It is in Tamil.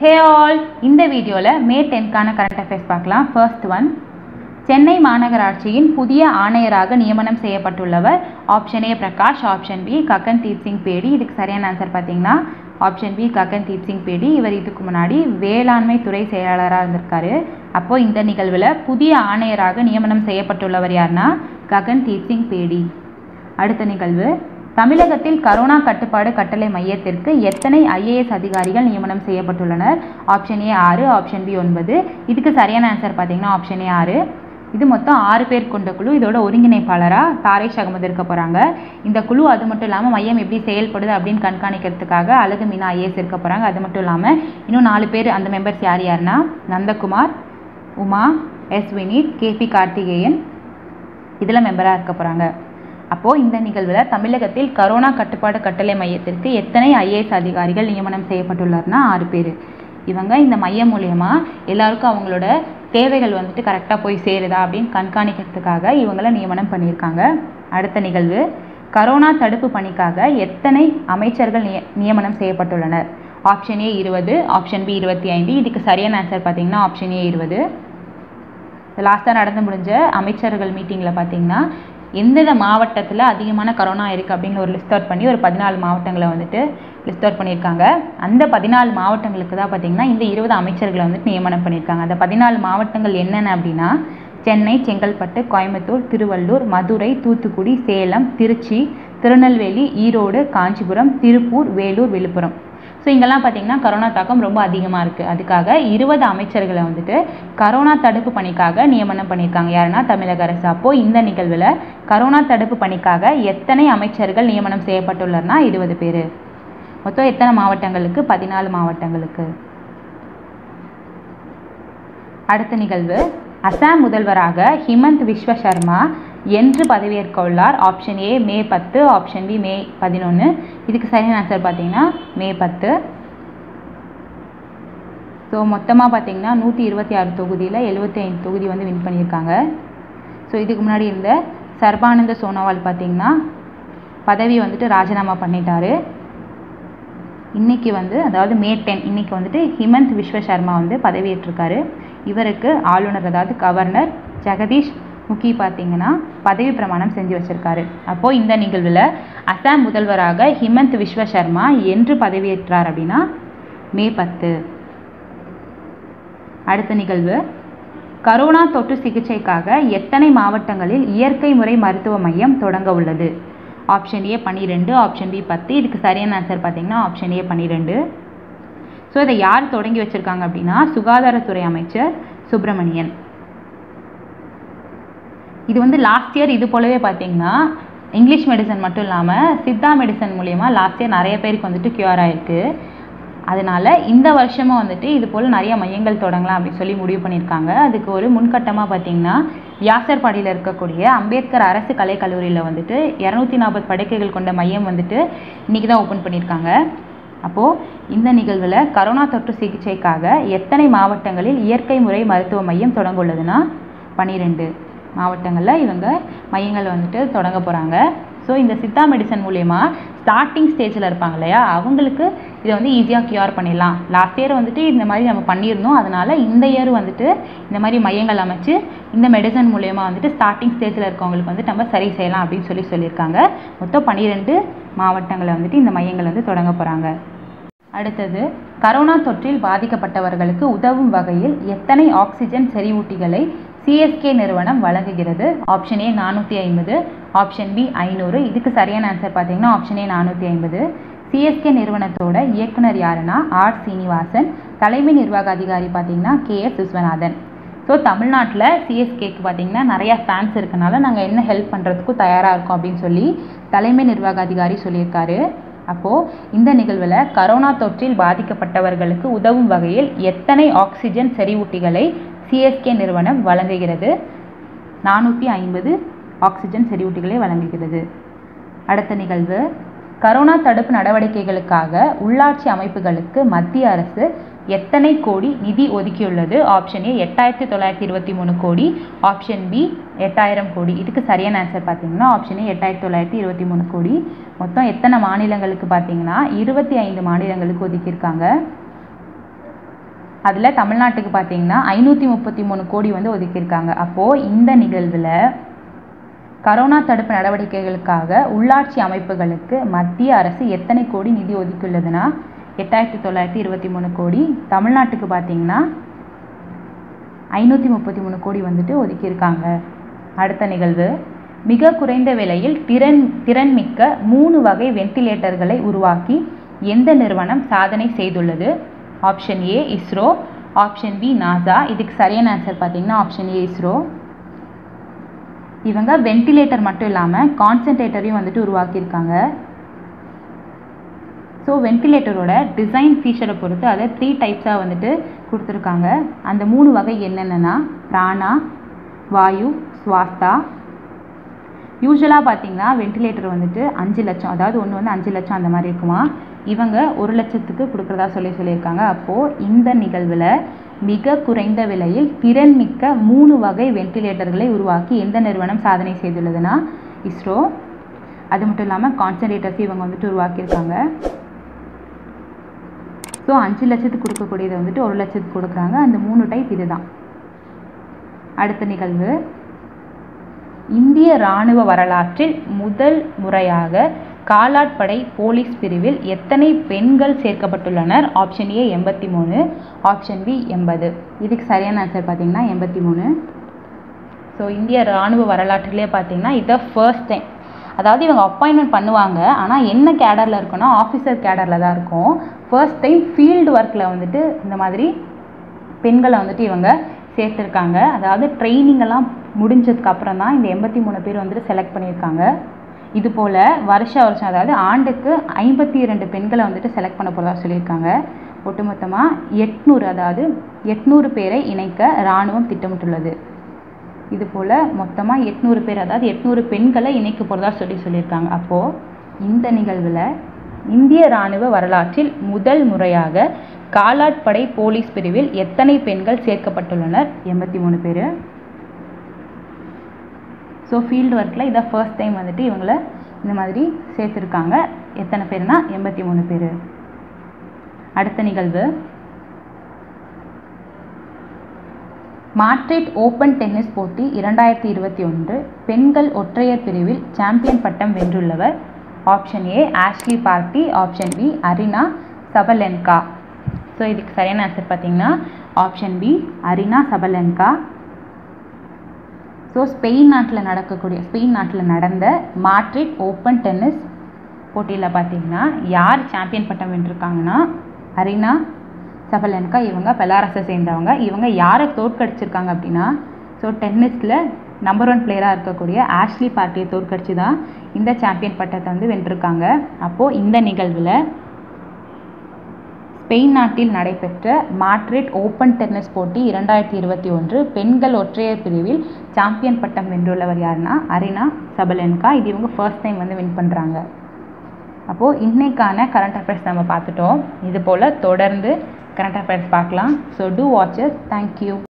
ஹே ஆல் இந்த வீடியோவில் மே டென்க்கான கரண்ட் அஃபேர்ஸ் பார்க்கலாம் ஃபர்ஸ்ட் ஒன் சென்னை மாநகராட்சியின் புதிய ஆணையராக நியமனம் செய்யப்பட்டுள்ளவர் option A Prakash option B Gagandeep Singh Bedi இதுக்கு சரியான ஆன்சர் பார்த்தீங்கன்னா option B Gagandeep Singh Bedi இவர் இதுக்கு முன்னாடி வேளாண்மை துறை செயலாளராக இருந்திருக்காரு அப்போ இந்த நிகழ்வில் புதிய ஆணையராக நியமனம் செய்யப்பட்டுள்ளவர் யாருன்னா ககன் தீப் சிங் பேடி அடுத்த நிகழ்வு தமிழகத்தில் கரோனா கட்டுப்பாடு கட்டளை மையத்திற்கு எத்தனை ஐஏஎஸ் அதிகாரிகள் நியமனம் செய்யப்பட்டுள்ளனர் ஆப்ஷன் ஏ ஆறு ஆப்ஷன் பி ஒன்பது இதுக்கு சரியான ஆன்சர் பார்த்தீங்கன்னா ஆப்ஷன் ஏ ஆறு இது மொத்தம் ஆறு பேர் கொண்ட குழு இதோட ஒருங்கிணைப்பாளராக தாரேஷ் அகமது இருக்க போகிறாங்க இந்த குழு அது மட்டும் இல்லாமல் மையம் எப்படி செயல்படுது அப்படின்னு கண்காணிக்கிறதுக்காக அழகு மீனா ஐஏஎஸ் இருக்க போகிறாங்க அது மட்டும் இல்லாமல் இன்னும் நாலு பேர் அந்த மெம்பர்ஸ் யார் யாருன்னா நந்தகுமார் உமா எஸ் வினீத் கேபி கார்த்திகேயன் இதில் மெம்பராக இருக்க போகிறாங்க அப்போது இந்த நிகழ்வில் தமிழகத்தில் கரோனா கட்டுப்பாடு கட்டளை மையத்திற்கு எத்தனை ஐஏஎஸ் அதிகாரிகள் நியமனம் செய்யப்பட்டுள்ளார்னா ஆறு பேர் இவங்க இந்த மையம் மூலயமா எல்லாருக்கும் அவங்களோட தேவைகள் வந்துட்டு கரெக்டாக போய் சேருதா அப்படின்னு கண்காணிக்கிறதுக்காக இவங்கள நியமனம் பண்ணியிருக்காங்க அடுத்த நிகழ்வு கரோனா தடுப்பு பணிக்காக எத்தனை அமைச்சர்கள் நிய நியமனம் செய்யப்பட்டுள்ளனர் ஆப்ஷன் ஏ இருபது ஆப்ஷன் பி இருபத்தி ஐந்து இதுக்கு சரியான ஆன்சர் பார்த்தீங்கன்னா ஆப்ஷன் ஏ இருபது லாஸ்ட்டாக நடந்து முடிஞ்ச அமைச்சர்கள் மீட்டிங்கில் பார்த்தீங்கன்னா எந்தெந்த மாவட்டத்தில் அதிகமான கரோனா இருக்குது அப்படின்னு ஒரு லிஸ்ட் அவுட் பண்ணி ஒரு பதினாலு மாவட்டங்களை வந்துட்டு லிஸ்ட் அவுட் பண்ணியிருக்காங்க அந்த பதினாலு மாவட்டங்களுக்கு தான் பார்த்தீங்கன்னா இந்த இருபது அமைச்சர்களை வந்துட்டு நியமனம் பண்ணியிருக்காங்க அந்த பதினாலு மாவட்டங்கள் என்னென்ன அப்படின்னா சென்னை செங்கல்பட்டு கோயம்புத்தூர் திருவள்ளூர் மதுரை தூத்துக்குடி சேலம் திருச்சி திருநெல்வேலி ஈரோடு காஞ்சிபுரம் திருப்பூர் வேலூர் விழுப்புரம் ஸோ இங்கெல்லாம் பார்த்தீங்கன்னா கரோனா தாக்கம் ரொம்ப அதிகமாக இருக்குது அதுக்காக இருபது அமைச்சர்களை வந்துட்டு கரோனா தடுப்பு பணிக்காக நியமனம் பண்ணியிருக்காங்க யாருன்னா தமிழக அரசு அப்போது இந்த நிகழ்வில் கரோனா தடுப்பு பணிக்காக எத்தனை அமைச்சர்கள் நியமனம் செய்யப்பட்டுள்ளனா இருபது பேர் மொத்தம் எத்தனை மாவட்டங்களுக்கு பதினாலு மாவட்டங்களுக்கு அடுத்த நிகழ்வு அசாம் முதல்வராக ஹிமந்த் விஸ்வ சர்மா என்று பதவியேற்க உள்ளார் ஆப்ஷன் ஏ மே பத்து ஆப்ஷன் பி மே பதினொன்று இதுக்கு சரியான ஆன்சர் பார்த்தீங்கன்னா மே பத்து ஸோ மொத்தமாக பார்த்தீங்கன்னா நூற்றி இருபத்தி ஆறு தொகுதியில் எழுபத்தி ஐந்து தொகுதி வந்து வின் பண்ணியிருக்காங்க ஸோ இதுக்கு முன்னாடி இருந்த சர்பானந்த சோனோவால் பார்த்தீங்கன்னா பதவி வந்துட்டு ராஜினாமா பண்ணிட்டாரு இன்னைக்கு வந்து அதாவது மே டென் இன்னைக்கு வந்துட்டு ஹிமந்த் விஸ்வ சர்மா வந்து பதவியேற்றிருக்காரு இவருக்கு ஆளுநர் அதாவது கவர்னர் ஜெகதீஷ் முக்கி பார்த்தீங்கன்னா பதவி பிரமாணம் செஞ்சு வச்சிருக்காரு அப்போது இந்த நிகழ்வில் அசாம் முதல்வராக ஹிமந்த் விஸ்வ சர்மா என்று பதவியேற்றார் அப்படின்னா மே பத்து அடுத்த நிகழ்வு கரோனா தொற்று சிகிச்சைக்காக எத்தனை மாவட்டங்களில் இயற்கை முறை மருத்துவ மையம் தொடங்க உள்ளது ஆப்ஷன் ஏ பன்னிரெண்டு ஆப்ஷன் பி பத்து இதுக்கு சரியான ஆன்சர் பார்த்தீங்கன்னா ஆப்ஷன் ஏ பன்னிரெண்டு ஸோ இதை யார் தொடங்கி வச்சுருக்காங்க அப்படின்னா சுகாதாரத்துறை அமைச்சர் சுப்பிரமணியன் இது வந்து லாஸ்ட் இயர் இது போலவே பார்த்தீங்கன்னா இங்கிலீஷ் மெடிசன் மட்டும் இல்லாமல் சித்தா மெடிசன் மூலயமா லாஸ்ட் இயர் நிறைய பேருக்கு வந்துட்டு க்யூர் ஆயிருக்கு அதனால இந்த வருஷமும் வந்துட்டு இது போல் நிறைய மையங்கள் தொடங்கலாம் அப்படின்னு சொல்லி முடிவு பண்ணியிருக்காங்க அதுக்கு ஒரு முன்கட்டமாக பார்த்தீங்கன்னா வியாசர்பாடியில் இருக்கக்கூடிய அம்பேத்கர் அரசு கலைக்கல்லூரியில் வந்துட்டு இரநூத்தி நாற்பது படுக்கைகள் கொண்ட மையம் வந்துட்டு இன்றைக்கி தான் ஓப்பன் பண்ணியிருக்காங்க அப்போது இந்த நிகழ்வில் கரோனா தொற்று சிகிச்சைக்காக எத்தனை மாவட்டங்களில் இயற்கை முறை மருத்துவ மையம் தொடங்க உள்ளதுன்னா பன்னிரெண்டு மாவட்டங்களில் இவங்க மையங்கள் வந்துட்டு தொடங்க போகிறாங்க ஸோ இந்த சித்தா மெடிசன் மூலயமா ஸ்டார்டிங் ஸ்டேஜில் இருப்பாங்க இல்லையா அவங்களுக்கு இதை வந்து ஈஸியாக க்யூர் பண்ணிடலாம் லாஸ்ட் இயர் வந்துட்டு இந்த மாதிரி நம்ம பண்ணியிருந்தோம் அதனால் இந்த இயர் வந்துட்டு இந்த மாதிரி மையங்கள் அமைச்சு இந்த மெடிசன் மூலயமா வந்துட்டு ஸ்டார்டிங் ஸ்டேஜில் இருக்கவங்களுக்கு வந்துட்டு நம்ம சரி செய்யலாம் அப்படின்னு சொல்லி சொல்லியிருக்காங்க மொத்தம் பன்னிரெண்டு மாவட்டங்களை வந்துட்டு இந்த மையங்கள் வந்து தொடங்க போகிறாங்க அடுத்தது கரோனா தொற்றில் பாதிக்கப்பட்டவர்களுக்கு உதவும் வகையில் எத்தனை ஆக்சிஜன் செறிவூட்டிகளை சிஎஸ்கே நிறுவனம் வழங்குகிறது ஆப்ஷன் ஏ நானூற்றி ஐம்பது ஆப்ஷன் பி ஐநூறு இதுக்கு சரியான ஆன்சர் பார்த்தீங்கன்னா ஆப்ஷன் ஏ நானூற்றி ஐம்பது சிஎஸ்கே நிறுவனத்தோட இயக்குனர் யாருன்னா ஆர் சீனிவாசன் தலைமை நிர்வாக அதிகாரி பார்த்தீங்கன்னா கே எஸ் விஸ்வநாதன் ஸோ தமிழ்நாட்டில் சிஎஸ்கேக்கு பார்த்தீங்கன்னா நிறையா ஃபேன்ஸ் இருக்கனால நாங்கள் என்ன ஹெல்ப் பண்ணுறதுக்கும் தயாராக இருக்கோம் அப்படின்னு சொல்லி தலைமை நிர்வாக அதிகாரி சொல்லியிருக்காரு அப்போது இந்த நிகழ்வில் கரோனா தொற்றில் பாதிக்கப்பட்டவர்களுக்கு உதவும் வகையில் எத்தனை ஆக்சிஜன் செறிவூட்டிகளை சிஎஸ்கே நிறுவனம் வழங்குகிறது நானூற்றி ஐம்பது ஆக்சிஜன் செறிவூட்டிகளை வழங்குகிறது அடுத்த நிகழ்வு கரோனா தடுப்பு நடவடிக்கைகளுக்காக உள்ளாட்சி அமைப்புகளுக்கு மத்திய அரசு எத்தனை கோடி நிதி ஒதுக்கியுள்ளது ஆப்ஷன் ஏ எட்டாயிரத்தி தொள்ளாயிரத்தி இருபத்தி மூணு கோடி ஆப்ஷன் பி எட்டாயிரம் கோடி இதுக்கு சரியான ஆன்சர் பார்த்தீங்கன்னா ஆப்ஷன் ஏ எட்டாயிரத்தி தொள்ளாயிரத்தி இருபத்தி மூணு கோடி மொத்தம் எத்தனை மாநிலங்களுக்கு பார்த்தீங்கன்னா இருபத்தி ஐந்து மாநிலங்களுக்கு ஒதுக்கியிருக்காங்க அதில் தமிழ்நாட்டுக்கு பார்த்தீங்கன்னா ஐநூற்றி முப்பத்தி மூணு கோடி வந்து ஒதுக்கியிருக்காங்க அப்போது இந்த நிகழ்வில் கரோனா தடுப்பு நடவடிக்கைகளுக்காக உள்ளாட்சி அமைப்புகளுக்கு மத்திய அரசு எத்தனை கோடி நிதி ஒதுக்கியுள்ளதுன்னா எட்டாயிரத்தி தொள்ளாயிரத்தி இருபத்தி மூணு கோடி தமிழ்நாட்டுக்கு பார்த்தீங்கன்னா ஐநூற்றி முப்பத்தி மூணு கோடி வந்துட்டு ஒதுக்கியிருக்காங்க அடுத்த நிகழ்வு மிக குறைந்த விலையில் திறன் திறன்மிக்க மூணு வகை வென்டிலேட்டர்களை உருவாக்கி எந்த நிறுவனம் சாதனை செய்துள்ளது option A ISRO option B NASA இதுக்கு சரியான ஆன்சர் பார்த்தீங்கன்னா ஆப்ஷன் ஏ இஸ்ரோ இவங்க வென்டிலேட்டர் மட்டும் இல்லாமல் கான்சன்ட்ரேட்டரையும் வந்துட்டு உருவாக்கியிருக்காங்க ஸோ வென்டிலேட்டரோட டிசைன் ஃபீச்சரை பொறுத்து அதை த்ரீ டைப்ஸாக வந்துட்டு கொடுத்துருக்காங்க அந்த மூணு வகை என்னென்னா பிராணா வாயு சுவாஸ்தா யூஸ்வலாக பார்த்தீங்கன்னா வென்டிலேட்டர் வந்துட்டு அஞ்சு லட்சம் அதாவது ஒன்று வந்து அஞ்சு லட்சம் அந்த மாதிரி இருக்குமா இவங்க ஒரு லட்சத்துக்கு கொடுக்குறதா சொல்லி சொல்லியிருக்காங்க அப்போது இந்த நிகழ்வில் மிக குறைந்த விலையில் திறன்மிக்க மூணு வகை வென்டிலேட்டர்களை உருவாக்கி எந்த நிறுவனம் சாதனை செய்துள்ளதுன்னா இஸ்ரோ அது மட்டும் இல்லாமல் கான்சன்ட்ரேட்டர்ஸ் இவங்க வந்துட்டு உருவாக்கியிருக்காங்க ஸோ அஞ்சு லட்சத்துக்கு கொடுக்கக்கூடியதை வந்துட்டு ஒரு லட்சத்துக்கு கொடுக்குறாங்க அந்த மூணு டைப் இதுதான் அடுத்த நிகழ்வு இந்திய இராணுவ வரலாற்றில் முதல் முறையாக காலாட்படை போலீஸ் பிரிவில் எத்தனை பெண்கள் சேர்க்கப்பட்டுள்ளனர் ஆப்ஷன் ஏ எண்பத்தி மூணு ஆப்ஷன் பி எண்பது இதுக்கு சரியான ஆன்சர் பார்த்தீங்கன்னா எண்பத்தி மூணு ஸோ இந்திய இராணுவ வரலாற்றிலே பார்த்தீங்கன்னா இதை ஃபர்ஸ்ட் டைம் அதாவது இவங்க அப்பாயின்மெண்ட் பண்ணுவாங்க ஆனால் என்ன கேடரில் இருக்குன்னா ஆஃபீஸர் கேடரில் தான் இருக்கும் ஃபர்ஸ்ட் டைம் ஃபீல்டு ஒர்க்கில் வந்துட்டு இந்த மாதிரி பெண்களை வந்துட்டு இவங்க சேர்த்துருக்காங்க அதாவது ட்ரைனிங் எல்லாம் முடிஞ்சதுக்கு அப்புறம் தான் இந்த எண்பத்தி மூணு பேர் வந்துட்டு செலக்ட் பண்ணியிருக்காங்க இது போல் வருஷ வருஷம் அதாவது ஆண்டுக்கு ஐம்பத்தி இரண்டு பெண்களை வந்துட்டு செலக்ட் பண்ண போகிறதா சொல்லியிருக்காங்க ஒட்டுமொத்தமாக எட்நூறு அதாவது எட்நூறு பேரை இணைக்க இராணுவம் திட்டமிட்டுள்ளது இது போல் மொத்தமாக எட்நூறு பேர் அதாவது எட்நூறு பெண்களை இணைக்க போகிறதா சொல்லி சொல்லியிருக்காங்க அப்போது இந்த நிகழ்வில் இந்திய இராணுவ வரலாற்றில் முதல் முறையாக காலாட்படை போலீஸ் பிரிவில் எத்தனை பெண்கள் சேர்க்கப்பட்டுள்ளனர் எண்பத்தி மூணு பேர் ஸோ ஃபீல்டு ஒர்க்கில் இதை ஃபர்ஸ்ட் டைம் வந்துட்டு இவங்கள இந்த மாதிரி சேர்த்துருக்காங்க எத்தனை பேர்னா எண்பத்தி மூணு பேர் அடுத்த நிகழ்வு மாட்ரிட் ஓப்பன் டென்னிஸ் போட்டி இரண்டாயிரத்தி இருபத்தி ஒன்று பெண்கள் ஒற்றையர் பிரிவில் சாம்பியன் பட்டம் வென்றுள்ளவர் option A Ashleigh Barty option B Aryna Sabalenka so இதுக்கு சரியான ஆன்சர் பார்த்தீங்கன்னா option B Aryna Sabalenka so Spain நாட்டில் நடக்கக்கூடிய ஸ்பெயின் நாட்டில் நடந்த மாட்ரிட் ஓப்பன் டென்னிஸ் போட்டியில் பார்த்தீங்கன்னா யார் சாம்பியன் பட்டம் வென்றிருக்காங்கன்னா அரினா சபலன்கா இவங்க பெலாரஸை சேர்ந்தவங்க இவங்க யாரை தோற்கடிச்சிருக்காங்க அப்படின்னா ஸோ டென்னிஸில் நம்பர் ஒன் பிளேயராக இருக்கக்கூடிய ஆஷ்லி பார்ட்டியை தோற்கடிச்சு தான் இந்த சாம்பியன் பட்டத்தை வந்து வென்றிருக்காங்க அப்போது இந்த நிகழ்வில் ஸ்பெயின் நாட்டில் நடைபெற்ற மாட்ரிட் ஓப்பன் டென்னிஸ் போட்டி இரண்டாயிரத்தி இருபத்தி ஒன்று பெண்கள் ஒற்றையர் பிரிவில் சாம்பியன் பட்டம் வென்றுள்ளவர் யாருன்னா அரினா சபலென்கா இது இவங்க ஃபர்ஸ்ட் டைம் வந்து வின் பண்ணுறாங்க அப்போது இன்னைக்கான கரண்ட் அஃபேர்ஸ் நம்ம பார்த்துட்டோம் இது போல் தொடர்ந்து கரண்ட் அஃபேர்ஸ் பார்க்கலாம் ஸோ டூ வாட்சஸ் தேங்க்யூ